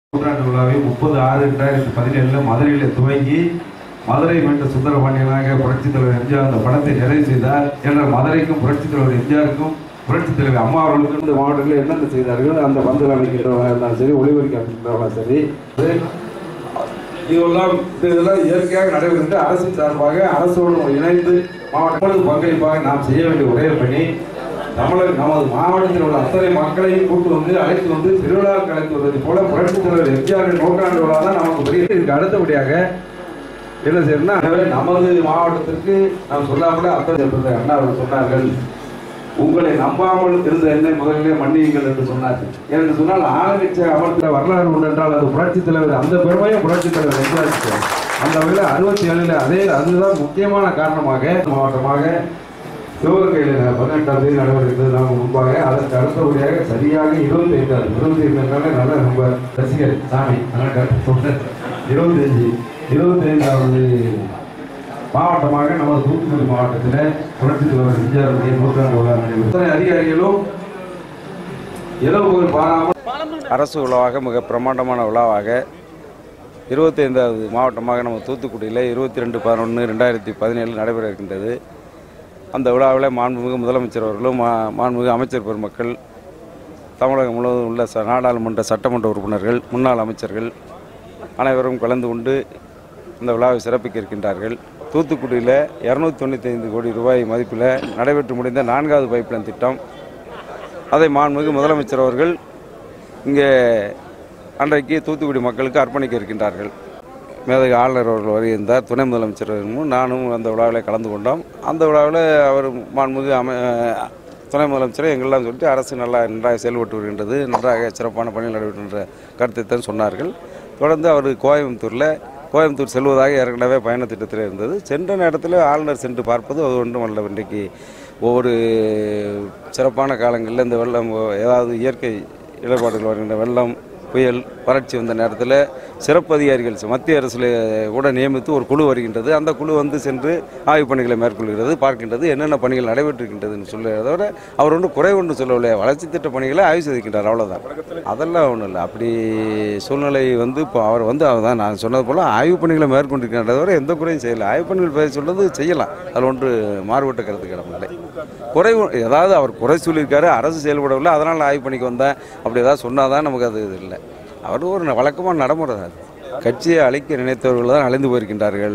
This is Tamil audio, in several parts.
நூற்றாண்டு விழாவை முப்பது ஆறு ரெண்டாயிரத்தி பதினேழுல மதுரையில் துவங்கி மதுரை மீண்ட சுந்தரபாண்டியனாக புரட்சித் தலைவர் எம்ஜிஆர் அந்த படத்தை நிறைவு செய்தார் என்ற மதுரைக்கும் புரட்சித் தலைவர் எம்ஜிஆருக்கும் புரட்சித் தலைவர் அம்மா அவர்களுக்கும் இந்த மாவட்டத்தில் என்னென்ன செய்தார்கள் அந்த பந்தல் அமைக்கின்றவர்களாக இருந்தாலும் சரி ஒளிபரிக்க அமைக்கின்றவர்களாக சரி இதெல்லாம் இதெல்லாம் இயற்கையாக நடைபெறுகின்ற அரசின் சார்பாக அரசோடு இணைந்து மாவட்ட பங்களிப்பாக நாம் செய்ய வேண்டிய ஒரே பணி தமிழக நமது மாவட்டத்தில் உள்ள அத்தனை மக்களையும் கூட்டு வந்து அழைத்து வந்து திருவிழா கலைத்து வருவது போல புரட்சித் தலைவர் எம்ஜிஆரின் நூற்றாண்டு விழா தான் நமக்கு பெரிய இதுக்கு அடுத்தபடியாக என்ன செய்யணும்னா எனவே நமது மாவட்டத்திற்கு நாம் சொல்லாமலே அத்தனை சொல்ற அண்ணா அவர்கள் சொன்னார்கள் உங்களை நம்பாமல் இருந்த என்னை முதலிலே மன்னியுங்கள் என்று சொன்னார் என்று சொன்னால் ஆளுங்கட்சி அமர்த்த வரலாறு உண்டு என்றால் அது புரட்சித் தலைவர் அந்த பெருமையும் புரட்சித் தலைவர் எம்ஜிஆருக்கு அந்த வகையில் அறுபத்தி ஏழில் அதே அதுதான் முக்கியமான காரணமாக மாவட்டமாக சிவகங்கையில் பதினெட்டாம் தேதி நடைபெறுகிறது நாம் முன்பாக அதற்கு அடுத்தபடியாக சரியாக இருபத்தி ஐந்தாறு இருபத்தி ஐந்தாறு நல்ல நம்ம ரசிகர் சாமி அதனால் கரெக்டாக சொல்றேன் இருபத்தி அஞ்சு இருபத்தி ஐந்தாவது மாவட்டமாக நமது தூத்துக்குடி மாவட்டத்தில் புரட்சி தலைவர் எம்ஜிஆருடைய நூற்றாண்டு விழா நடைபெறும் இத்தனை அதிகாரிகளும் இரவுகள் பாராமல் அரசு விழாவாக மிக பிரமாண்டமான விழாவாக இருபத்தைந்தாவது மாவட்டமாக நம்ம தூத்துக்குடியில் இருபத்தி ரெண்டு பதினொன்று ரெண்டாயிரத்தி பதினேழு நடைபெற இருக்கின்றது அந்த விழாவில் மாண்புமிகு முதலமைச்சர் அவர்களும் மா மாண்புமிகு அமைச்சர் பெருமக்கள் தமிழகம் முழுவதும் உள்ள ச நாடாளுமன்ற சட்டமன்ற உறுப்பினர்கள் முன்னாள் அமைச்சர்கள் அனைவரும் கலந்து கொண்டு இந்த விழாவை சிறப்பிக்க இருக்கின்றார்கள் தூத்துக்குடியில் இரநூத்தி தொண்ணூற்றி ஐந்து கோடி ரூபாய் மதிப்பில் நடைபெற்று முடிந்த நான்காவது பைப்லைன் திட்டம் அதை மாண்புமிகு முதலமைச்சர் அவர்கள் இங்கே அன்றைக்கு தூத்துக்குடி மக்களுக்கு அர்ப்பணிக்க இருக்கின்றார்கள் மேதகு ஆளுநர் அவர்கள் வருகின்றார் துணை முதலமைச்சர் அவர்களும் நானும் அந்த விழாவில் கலந்து கொண்டோம் அந்த விழாவில் அவர் மாண்புமிகு அமை துணை முதலமைச்சர் எங்கெல்லாம் சொல்லிட்டு அரசு நல்லா நன்றாக செயல்பட்டு வருகின்றது நன்றாக சிறப்பான பணிகள் நடைபெறுகின்ற கருத்தை தான் சொன்னார்கள் தொடர்ந்து அவர் கோயம்புத்தூரில் கோயம்புத்தூர் செல்வதாக ஏற்கனவே பயண திட்டத்தில் இருந்தது சென்ற நேரத்தில் ஆளுநர் சென்று பார்ப்பது அது ஒன்றும் அல்ல இன்றைக்கு ஒவ்வொரு சிறப்பான காலங்களில் இந்த வெள்ளம் ஏதாவது இயற்கை இடர்பாடுகள் வருகின்ற வெள்ளம் புயல் வறட்சி வந்த நேரத்தில் சிறப்பு அதிகாரிகள் மத்திய அரசில் கூட நியமித்து ஒரு குழு வருகின்றது அந்த குழு வந்து சென்று ஆய்வுப் பணிகளை மேற்கொள்கிறது பார்க்கின்றது என்னென்ன பணிகள் நடைபெற்றிருக்கின்றதுன்னு சொல்லுறதை தவிர அவர் ஒன்றும் குறை ஒன்று சொல்லவில்லை வளர்ச்சி திட்ட பணிகளை ஆய்வு செய்திருக்கின்றார் அவ்வளோதான் அதெல்லாம் ஒன்றும் இல்லை அப்படி சூழ்நிலை வந்து இப்போ அவர் வந்து அவர் தான் நான் சொன்னது போல் ஆய்வுப் பணிகளை மேற்கொண்டிருக்கின்றதை தவிர எந்த குறையும் செய்யலை ஆய்வுப் பணிகள் பேச சொல்றது செய்யலாம் அதில் ஒன்று மாறுபட்ட கருத்து கிடமில்லை குறை ஒ- ஏதாவது அவர் குறை சொல்லியிருக்காரு அரசு செயல்படவில்லை அதனால் ஆய்வு பண்ணிக்கு வந்தேன் அப்படி ஏதாவது சொன்னால் தான் நமக்கு அது இது இல்லை அவர் ஒரு வழக்கமான நடைமுறை தான் அது கட்சியை அழிக்க நினைத்தவர்கள் தான் அழிந்து போயிருக்கின்றார்கள்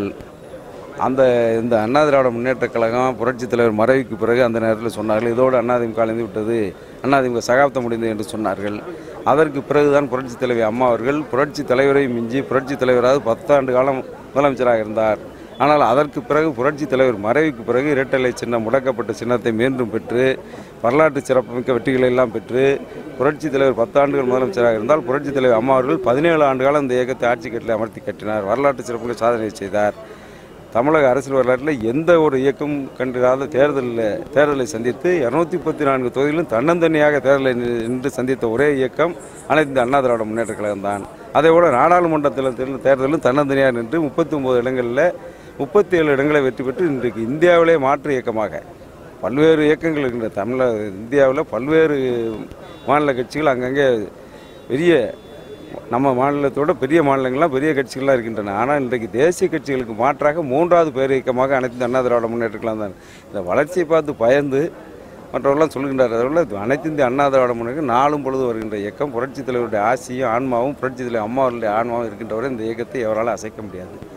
அந்த இந்த அண்ணா திராவிட முன்னேற்ற கழகம் புரட்சித் தலைவர் மறைவுக்கு பிறகு அந்த நேரத்தில் சொன்னார்கள் இதோடு அதிமுக அழிந்து விட்டது அதிமுக சகாப்தம் முடிந்தது என்று சொன்னார்கள் அதற்கு பிறகுதான் புரட்சித் தலைவி அம்மா அவர்கள் புரட்சி தலைவரை மிஞ்சி புரட்சித் தலைவராக பத்தாண்டு காலம் முதலமைச்சராக இருந்தார் ஆனால் அதற்கு பிறகு புரட்சித் தலைவர் மறைவுக்கு பிறகு இரட்டலை சின்னம் முடக்கப்பட்ட சின்னத்தை மீண்டும் பெற்று வரலாற்று சிறப்புமிக்க வெற்றிகளை எல்லாம் பெற்று புரட்சித் தலைவர் பத்தாண்டுகள் முதலமைச்சராக இருந்தால் புரட்சித் தலைவர் அம்மா அவர்கள் பதினேழு ஆண்டு காலம் இந்த இயக்கத்தை ஆட்சி கட்டில் அமர்த்தி கட்டினார் வரலாற்று சிறப்புமிக்க சாதனை செய்தார் தமிழக அரசியல் வரலாற்றில் எந்த ஒரு இயக்கம் கண்டிராத தேர்தலில் தேர்தலை சந்தித்து இரநூத்தி முப்பத்தி நான்கு தொகுதிகளிலும் தன்னந்தனியாக தேர்தலை நி- நின்று சந்தித்த ஒரே இயக்கம் அனைத்து இந்த அண்ணா திராவிட முன்னேற்ற கழகம் தான் அதே போல நாடாளுமன்றத்தில் தேர்தல் தேர்தலும் தன்னந்தனியாக நின்று முப்பத்தி ஒன்பது இடங்களில் முப்பத்தி ஏழு இடங்களை வெற்றி பெற்று இன்றைக்கு இந்தியாவிலே மாற்று இயக்கமாக பல்வேறு இயக்கங்கள் இருக்கின்ற தமிழக இந்தியாவில் பல்வேறு மாநில கட்சிகள் அங்கங்கே பெரிய நம்ம மாநிலத்தோட பெரிய மாநிலங்கள்லாம் பெரிய கட்சிகள்லாம் இருக்கின்றன ஆனால் இன்றைக்கு தேசிய கட்சிகளுக்கு மாற்றாக மூன்றாவது பேர் இயக்கமாக அனைத்து இந்த அண்ணா திராவிட முன்னேற்றக்கலாம் தான் இந்த வளர்ச்சியை பார்த்து பயந்து மற்றவர்கள்லாம் சொல்கின்றார் அதில் அனைத்து இந்திய அண்ணா திராவிட முன்னேற்றம் நாளும் பொழுது வருகின்ற இயக்கம் புரட்சித் தலைவருடைய ஆசியும் ஆன்மாவும் புரட்சித் தலைவர் அம்மா அவர்களுடைய ஆன்மாவும் இருக்கின்றவரை இந்த இயக்கத்தை எவரால் அசைக்க முடியாது